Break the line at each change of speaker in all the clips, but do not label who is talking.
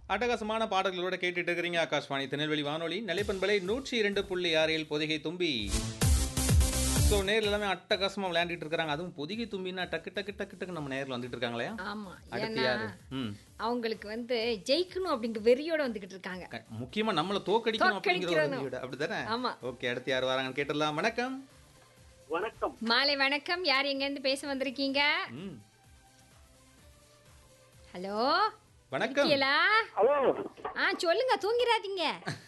அட்டகாசமான பாடல்களோட கேட்டுட்டு இருக்கிறீங்க ஆகாஷ்வாணி திருநெல்வேலி வானொலி நிலைப்பண்பலை நூற்றி இரண்டு புள்ளி ஆறில் பொதிகை தும்பி ஸோ நேரில் எல்லாமே அட்டகாசமாக விளையாண்டுட்டு இருக்காங்க அதுவும் பொதிகை தும்பின்னா டக்கு டக்கு டக்கு டக்கு நம்ம நேரில் வந்துட்டு இருக்காங்களே
ஆமா
அடுத்து
ஏன்னா
யாரு ம்
அவங்களுக்கு வந்து ஜெயிக்கணும் அப்படிங்கிற வெறியோட வந்துகிட்டு இருக்காங்க
க- முக்கியமா நம்மள தோக்கடிக்கணும் அப்படிங்கிற ஒரு
தோற்கடிக்கணும்.
வீடு அப்படிதானே
ஆமா.
ஓகே அடுத்து யார் வராங்கன்னு கேட்டுடலாம் வணக்கம்
வணக்கம்
மாலை வணக்கம் யார் எங்க இருந்து பேச வந்திருக்கீங்க
ம்
ஹலோ
வணக்கம்
இருக்கீங்களா
ஹலோ
ஆ சொல்லுங்க தூங்கிடாதீங்க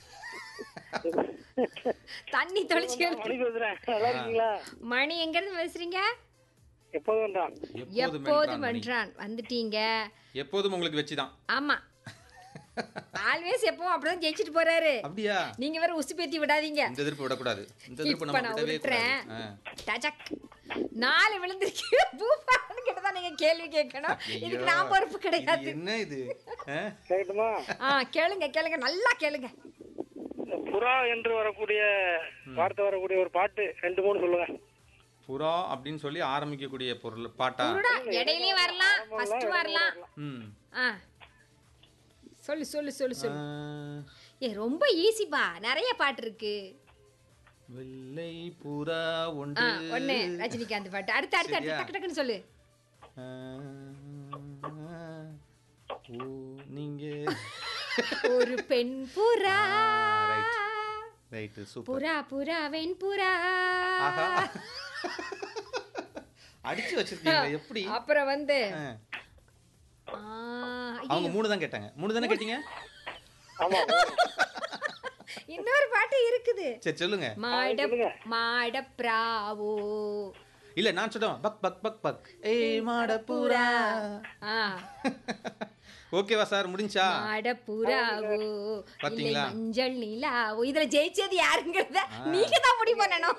தண்ணி தொலைச்சு
மணி பேசுறேன் நல்லா இருக்கீங்களா
மணி எங்க இருந்து பேசுறீங்க
எப்போதும் தான்
எப்போதும்
எப்போதும்
வென்றான் மணி.
வென்றான் வந்துட்டீங்க
எப்போதும் உங்களுக்கு வச்சுதான்
ஆமா ஆல்வேஸ் எப்பவும் அப்படிதான் ஜெயிச்சிட்டு போறாரு
அப்படியா
நீங்க வேற உசு பேத்தி விடாதீங்க
இந்த எதிர்ப்பு விடக்கூடாது இந்த எதிர்ப்பு
இப்ப
நம்ம
நான்
விடவே
விட்டுறேன்
கூடாது ஆ.
டஜக் நாலு விழுந்திருக்கு பூபான்னு கிட்டதான் நீங்க கேள்வி கேட்கணும் இதுக்கு
ஐயோ,
நான் பொறுப்பு
இது
கிடையாது
என்ன இது ஆ?
கேட்கட்டுமா
ஆ கேளுங்க கேளுங்க நல்லா கேளுங்க
புறா என்று வரக்கூடிய வார்த்தை வரக்கூடிய ஒரு பாட்டு ரெண்டு மூணு சொல்லுங்க
புறா அப்படின்னு சொல்லி ஆரம்பிக்கக்கூடிய பொருள் பாட்டா
குருடா இடையிலயும் வரலாம் ஃபர்ஸ்ட் வரலாம்
ம்
ஆ சொல்லு சொல்லு சொல்லு
ஆ,
சொல்லு ஏ ரொம்ப ஈஸிப்பா நிறைய பாட்டு இருக்கு
வெள்ளை புறா
ஆ
ஒன்று
ஒண்ணு ரஜினிகாந்த் பாட்டு அடுத்து அடுத்து அடுத்து
சரியா?
டக்கு டக்குன்னு சொல்லு
ஆ, ஓ நீங்க
ஒரு பெண் புறா
right. ரைட்டு சூப்பர்
புறா புறா வெண் புறா
ஆஹா அடிச்சு வச்சிருக்கீங்க எப்படி
அப்புறம் வந்து
ஆ.
ஆ,
அவங்க மூணு தான் கேட்டாங்க மூணு தானே கேட்டீங்க
ஆமா
இன்னொரு பாட்டு இருக்குது
சரி சொல்லுங்க
மாட
சொல்லுங்க.
மாட பிராவோ
இல்ல நான் சொல்றேன் பக் பக் பக் பக் ஏய் மாட புறா
ஆ
ஓகேவா சார் முடிஞ்சா
மாட புறாவோ இல்லை
பாத்தீங்களா?
மஞ்சள் நிலாவோ இதுல ஜெயிச்சது யாருங்கிறத நீங்க தான் முடிவு பண்ணணும்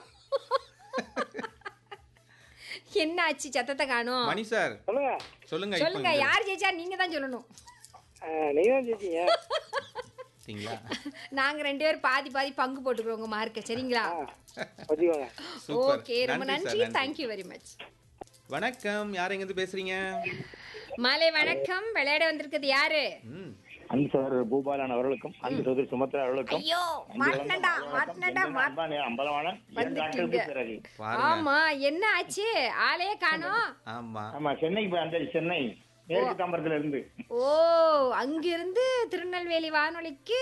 என்ன ஆச்சு சத்தத்தை காணோம்
மணி சார்
சொல்லுங்க
சொல்லுங்க இப்போ
சொல்லுங்க யார் ஜெயிச்சா நீங்க தான் சொல்லணும்
நீங்க தான் ஜெயிச்சீங்க
பார்த்தீங்களா
நாங்க ரெண்டு பேரும் பாதி பாதி பங்கு போட்டுக்கிறோம் உங்க மார்க்க சரிங்களா
வச்சுக்கோங்க
சூப்பர்
ஓகே ரொம்ப நன்றி தேங்க்யூ வெரி மச்
வணக்கம் யார் எங்க இருந்து பேசுறீங்க
மாலை வணக்கம் விளையாட வந்திருக்கிறது யாரு
ம்
அன்பு சகோதரர் பூபாலன் அவர்களுக்கும் அன்பு சகோதரி சுமத்ரா அவர்களுக்கும்
ஐயோ மாட்டினடா மாட்டினடா மாட்
அம்பலமான இரண்டு ஆண்டுகளுக்கு பிறகு
பாருங்க
ஆமா என்ன ஆச்சு ஆளே காணோம்
ஆமா
ஆமா சென்னைக்கு போய் அந்த சென்னை மேற்கு தாம்பரத்துல இருந்து
ஓ அங்கிருந்து திருநெல்வேலி வானொலிக்கு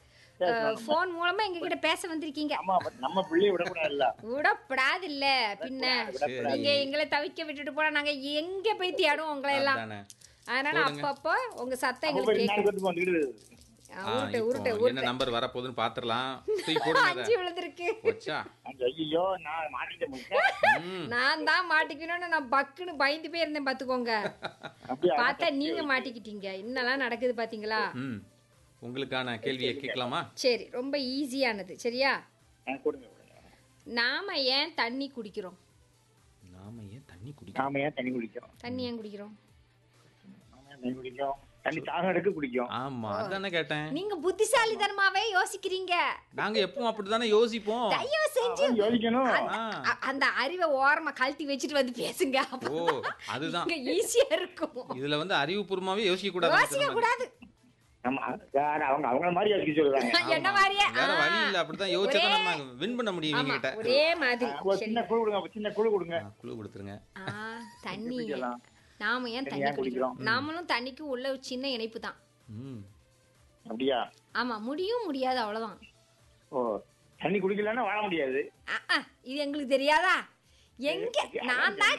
போன் மூலமா எங்க கிட்ட பேச வந்திருக்கீங்க
ஆமா but நம்ம பிள்ளைய விடக்கூடாதுல்ல
விடப்படாது இல்ல பின்ன நீங்க எங்களை தவிக்க விட்டுட்டு போனா நாங்க எங்க போய் தேடுவோம் உங்களை எல்லாம்
அதானே
அதனால அப்பப்போ உங்க சத்தம்
அப்ப
எங்களுக்கு
நாலு
கேட்கும்
பேருக்கு வந்துக்கிட்டு
ஆ,
ஆ,
உருட்டு உருட்டு
இப்போ என்ன
உருட்டு
நம்பர் வர போகுதுன்னு பாத்துறலாம் தூக்கி போடுங்க அதை.
அஞ்சு விழுந்திருக்கு
போச்சா
ஐயோ நான் மாட்டிட்டேன் முக்க.
ம்
நான் தான் மாட்டிக்கணும்னு நான் பக்குன்னு பயந்து போய் இருந்தேன் பாத்துக்கோங்க
அப்படியா
பார்த்தா நீங்க மாட்டிக்கிட்டீங்க என்னெல்லாம் நடக்குது பாத்தீங்களா
ம் உங்களுக்கான கேள்வியை கேட்கலாமா
சரி ரொம்ப ஈஸியானது சரியா
ஆ, கொடுங்க கொடுங்க.
நாம ஏன் தண்ணி குடிக்கிறோம்
நாம ஏன் தண்ணி குடிக்கிறோம்
நாம ஏன் தண்ணி குடிக்கிறோம்
தண்ணி ஏன் குடிக்கிறோம்
நாம ஏன் தண்ணி குடிக்கிறோம் தண்ணி தாகம் எடுக்க குடிக்கும்
ஆமா அதானே கேட்டேன்
நீங்க புத்திசாலித்தனமாவே யோசிக்கிறீங்க
நாங்க எப்பவும் அப்படிதானே யோசிப்போம்
தயவு செஞ்சு
அவன் யோசிக்கணும்
ஆ.
அ- அந்த அறிவை ஓரமா கழட்டி வச்சுட்டு வந்து பேசுங்க
ஓ அதுதான்
இங்க ஈஸியா இருக்கும்
இதுல வந்து அறிவுபூர்வமாவே யோசிக்க கூடாது
யோசிக்க கூடாது
ஆமா வேற அவங்க அவங்கள மாதிரி யோசிக்க சொல்றாங்க
என்ன மாதிரியே
வேற
ஆ.
வழி இல்ல அப்படிதான் யோசிச்சா தான் நம்ம வின் பண்ண முடியும்
ஆமா,
இவங்க கிட்ட
ஒரே மாதிரி
ஒரு சின்ன குழு கொடுங்க ஒரு சின்ன குழு கொடுங்க
ஆ, குழு கொடுத்துருங்க
ஆ, தண்ணி
குடிக்கலாம்.
நாம ஏன்
தண்ணி
தண்ணி
ஏன்
குடிக்கிறோம்
குடிக்கிறோம்?
நாமளும் தண்ணிக்கு உள்ள ஒரு சின்ன இணைப்பு தான்
ம்
அப்படியா
ஆமா முடியும் முடியாது அவ்வளவுதான்
ஓ தண்ணி குடிக்கலன்னா வாழ முடியாது
ஆ, ஆ, இது எங்களுக்கு தெரியாதா எங்க நான் தான்